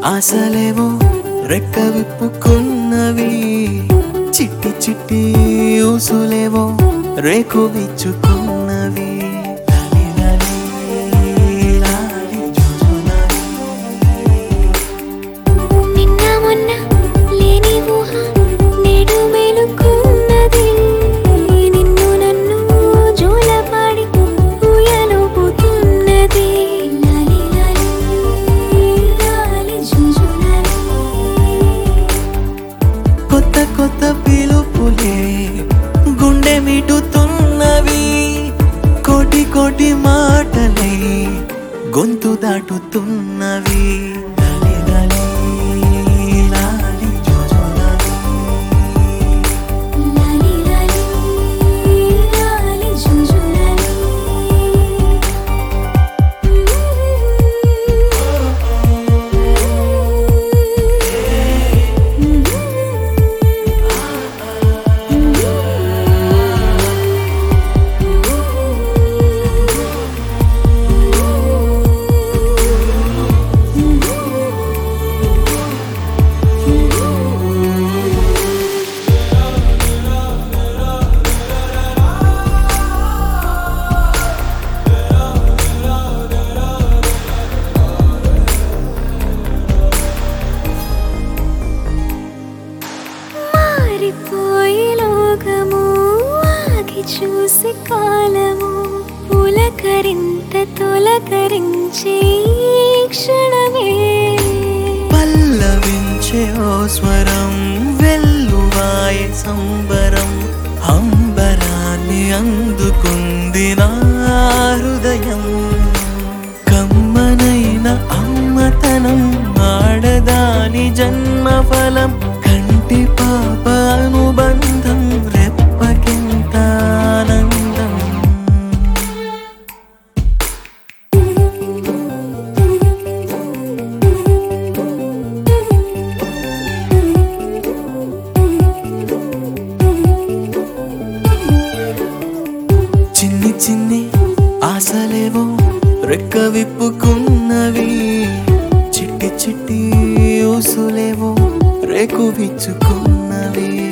ఆశలేవో రెక్క విప్పుకున్నవి చిట్టి చిట్టి ఊసులేవో రేకు విచ్చుకున్నవి లాలి లాలి, లాలి జుజులాలి. నిన్న మొన్న లేని ఊహ నేడు మేలుకున్నది నిన్ను నన్ను జోలపాడి ఊయలుపుతున్నది లాలి లాలి లాలి జుజులాలి కొత్త కొత్త పిలుపులే గుండె మిటుతున్నవి కోటి కోటి మాటలే గొంతు దాటుతున్నవి లాలి లాలి, లాలి జోజోలాలి. లాలి లాలి లాలి జుజులాలి మారిపోయి లోకము ఆగి చూసి కాలము పులకరింత తొలకరించే ఈ క్షణమే పల్లవించే ఓ స్వరం వెల్లువాయే సంబరం అంబరాన్ని అందుకుంది నా హృదయం కమ్మనైన అమ్మతనం ఆడదాని జన్మఫలం కంటి పాప అనుబంధం రెప్పకెంత ఆనందం చిన్ని చిన్ని ఆశలేవో రెక్క విప్పుకున్నవి చిట్టి చిట్టి ఊసులేవో రేకు విచ్చుకున్నవి